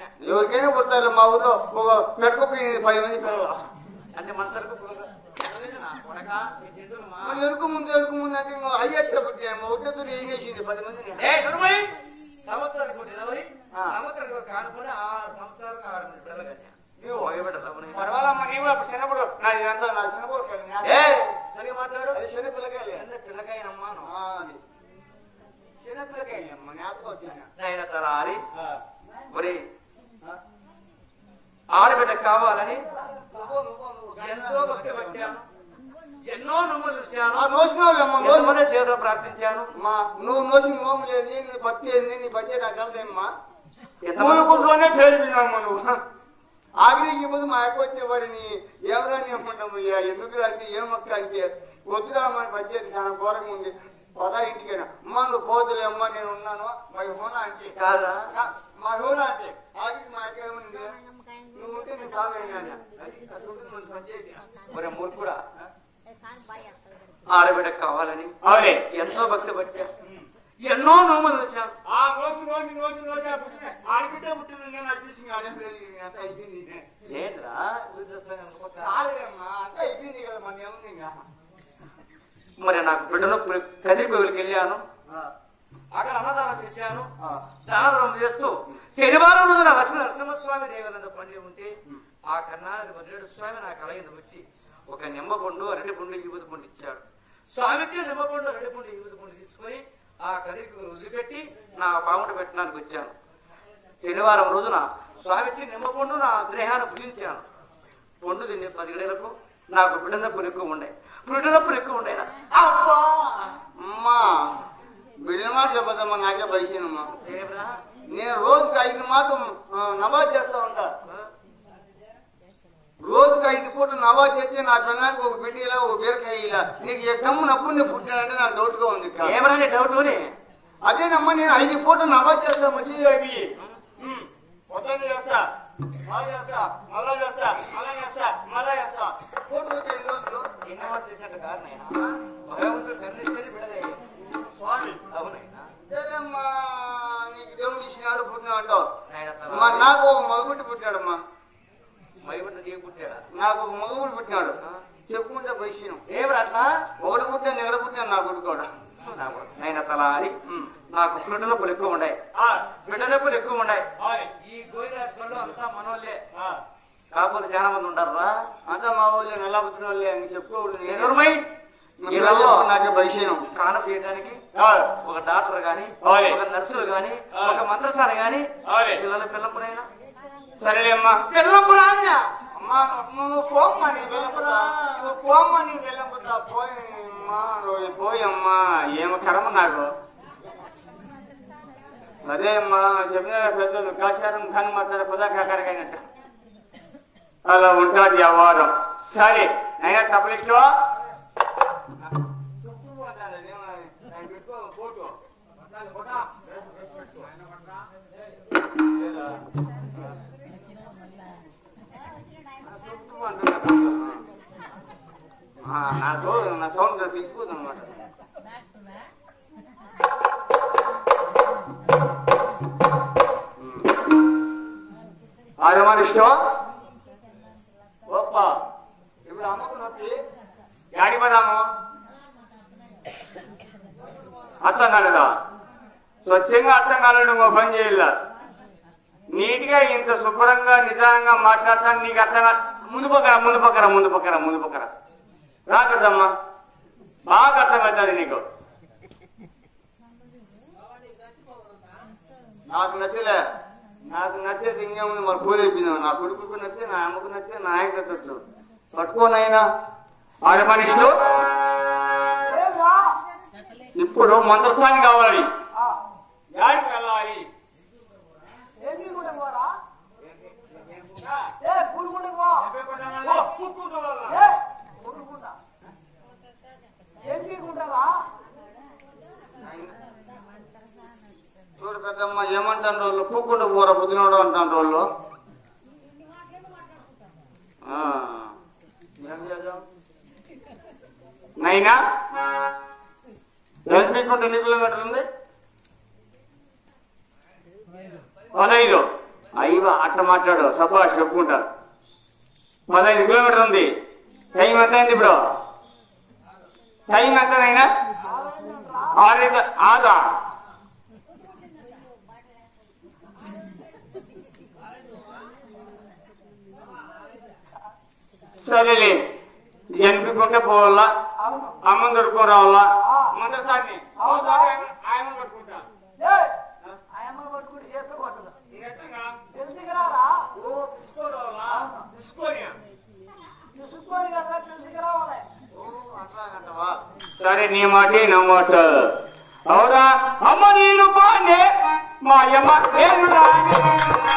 ఎవరికైనా పుడతారు మా ఊర్లో ఒక మెడకొక పది మంది పిల్లలు అంటే మన సరుకు కొడక మరి ఎరుకు ముందు ఎరుకు ముందు అంటే ఇంకా అయ్యట్టే పుట్టాము ఒకటితో ఏం చేసింది పది మందిని ఏ దుర్మయ్ సంవత్సరానికి ఒకటి ఇరవై ఆ. సంవత్సరానికి ఒక కానుకొని ఆరు సంవత్సరాలకు ఆరు మంది పిల్లలు వచ్చాను నీవు భయపడ్డా పర్వాలమ్మా నీవు అప్పుడు చిన్నప్పుడు నా ఇదంతా నా చిన్నప్పుడు ఏ సరిగా మాట్లాడు అది చిన్న పిల్లకాయలే చిన్న పిల్లకాయనమ్మా నువ్వు. ఆ, అది. చిన్న పిల్లకాయలే అమ్మా జ్ఞాపకం వచ్చాను నాయన తలారి ఒరే ఆడబిడ్డ కావాలని ఎంతో భక్తి పట్టాను ఎన్నో నమ్ములు చూశాను ఎంతమంది దేవుడు ప్రార్థించాను మా నువ్వు నోసిన నోము లేదు నీ భక్తి ఏంది నీ భక్తి నాకు తెలుసేమ్మా ఎంతమంది మూలకుంట్లోనే పేరు విన్నాము నువ్వు ఆఖరికి ముందు మా అక్క వచ్చేవాడిని ఎవరా నీ అమ్మంటాము ఇక ఎందుకు అంటే ఏం మొక్క అంటే వద్దురా అమ్మ బడ్జెట్ చాలా ఘోరంగా ఉంది పదా ఇంటికైనా అమ్మ నువ్వు పోతులే అమ్మ నేను ఉన్నాను మా హోనా అంటే కాదా కా- మా హోనా అంటే ఆఖరికి మా అక్క ఏమనింది నువ్వు ఉంటే నేను సాగైనా అది అటు ఉంటుంది మన పంచాయతీ ఒరే మూర్ఖుడా ఆడబిడ్డ కావాలని అవునే ఎంతో భక్తి పట్టా ఎన్నో నోములు చూశాను ఆ రోజు రోజు రోజు రోజు ఆ పుట్టిన ఆడబిడ్డ పుట్టిన నేను అనిపిస్తుంది ఆడే అంత అయిపోయింది ఏంట్రా రుద్రస్వామి ఒక పక్క. కాలేదమ్మా అంత అయిపోయింది కదా మన ఏముంది ఇంకా మరి నాకు బిడ్డను కదిరిపోయికి వెళ్ళాను అక్కడ అన్నదానం చేశాను దానం చేస్తూ శనివారం రోజున లక్ష్మీ నరసింహస్వామి దేవానంద పండుగ ఉంటే ఆ కర్ణాటక భద్రుడు స్వామి నా కలయిన వచ్చి ఒక నిమ్మ పండు అరటి పండు యువత పండు ఇచ్చాడు స్వామికి నిమ్మ పండు అరటి పండు యువత పండు తీసుకొని ఆ కదిరికి వదిలిపెట్టి నా పాముట పెట్టడానికి వచ్చాను శనివారం రోజున స్వామికి నిమ్మ పండు నా గ్రహాన్ని పూజించాను పండు తినే పది గడలకు నాకు బిడ్డ నొప్పులు ఎక్కువ ఉండే బిడ్డ నొప్పులు ఎక్కువ ఉండే అబ్బా అమ్మా బిడ్డ మాట చెప్పదమ్మా నాకే బయసేనమ్మా దేవుడా నేను రోజుకి ఐదు మాటలు ఆ, నమాజ్ చేస్తా ఉంటా రోజుకి ఐదు పూటలు నమాజ్ చేస్తే నా పిల్లలకు ఒక బిడ్డ ఇలా ఒక బీరకాయ ఇలా నీకు ఎక్కమ్మ నప్పుని పుట్టినాడంటే నాకు డౌట్ గా ఉంది ఇక్కడ. ఏమన్నా డౌట్ అదేనమ్మా నేను ఐదు పూటలు నమాజ్ చేస్తా మసీదు అవి ఉమ్, పొద్దున్న చేస్తా మళ్ళా చేస్తా మళ్ళా చేస్తా మళ్ళా చేస్తా మళ్ళా చేస్తా పూట వచ్చే ఐదు రోజులు ఎన్ని మాట చేసినట్టు కారణైనా భగవంతుడు కరుణిస్తే బిడదయ్యే స్వామి అవునైనా అదేనమ్మా నీకు దేవుడు ఇచ్చినాడు పుట్టినాడు నాయన మా నాకు ఒక మగబిడ్డ పుట్టినాడమ్మా మైబుడ్డ నీకు పుట్టాడా నాకు ఒక మగబిడ్డ పుట్టినాడు చెప్పుకుంటే బయసిన ఏమి అట్లా ఒకటి పుట్టాను ఎక్కడ పుట్టాను నా కొడుకు కూడా నాయన తల అని నాకు బిడ్డ నొప్పులు ఎక్కువ ఉన్నాయి బిడ్డ నొప్పులు ఎక్కువ ఉన్నాయి ఈ గోవిందరాజులో అంతా మనోళ్ళే కాకపోతే చాలా మంది ఉంటారు రా అంతా మా ఊళ్ళో నల్ల పుట్టిన వాళ్ళే అని చెప్పుకోకూడదు నేను ఎదురుమై ఇళ్ళలో నాకే బయసేను కానపు చేయడానికి ఒక డాక్టర్ గాని అవునే. ఒక నర్సులు గాని ఆ. ఒక మంత్రసాల గాని అవునే. పిల్లల పిల్లప్పుడైనా సరేలే అమ్మా పిల్లప్పుడు ఆజ్ఞ అమ్మా నువ్వు పోమ్మా నీ వెళ్ళకపోతా నువ్వు పోమ్మా నీ వెళ్ళకపోతా పోయమ్మా నువ్వు పోయమ్మా ఏమో కర్మ నాకు అదే అమ్మా చెప్పిన పెద్దలు కాచారం కానీ మాట్లాడే పదా కాకరకాయనట్ట అలా ఉంటుంది వ్యవహారం సరే అయినా తప్పలిష్టవా నా సౌండ్ నా సౌండ్ పిచ్చిపోతుంది అనమాట ఆడమని ఇష్టం ఓప్ప ఇప్పుడు అమ్మకు నొప్పి గాడి పదాము అర్థం కాలేదా స్వచ్ఛంగా అర్థం కాలేదు ఇంకో పని చేయాల నీట్ గా ఇంత శుభ్రంగా నిదానంగా మాట్లాడతాను నీకు అర్థం కా- ముందు పక్కన ముందు పక్కన ముందు పక్కన ముందు పక్కన రాకదమ్మా బాగా అర్థం అవుతుంది నీకు నాకు నచ్చలే నాకు నచ్చేది ఇంకేముంది మరి పూలు అయిపోయింది నా కొడుకుకు నచ్చే నా అమ్మకు నచ్చే నా ఆయనకు నచ్చచ్చు పట్టుకోనైనా ఆడ మనిషిలో ఇప్పుడు మంత్రస్థాని కావాలి యాడికి వెళ్ళాలి ఓ, కూర్చుంటా వాళ్ళ. చూడు పెద్దమ్మ ఏమంటాను వాళ్ళు పూకుండా పోర బుద్ధినోడు అంటాను వాళ్ళు ఆ, ఏం చేద్దాం నైనా ఎల్పీకుంటే ఎన్ని కిలోమీటర్లు ఉంది పదహైదు అయ్యో అట్ట మాట్లాడు సభాష్ చెప్పుకుంటారు పదహైదు కిలోమీటర్ ఉంది టైం ఎంత అయింది ఇప్పుడు టైం ఎంతనైనా ఆరైదు ఆదా సరేలే ఎంపుకుంటే పోవాలా అమ్మని దొరుకుని రావాలా ముందర సార్ని ఆయన పట్టుకుంటా ఆయమ్మను పట్టుకుని చేస్తే కొట్టదు ఇంకెట్టంగా? తెలుసుకురారా ఓ, తీసుకోరావాలా? తీసుకోనియా? తెలుసుకొని కదా తెలుసుకురావాలి సరే నీ మాట నా మాట అవునా అమ్మ నేను బానే మా అమ్మ నేను రానే.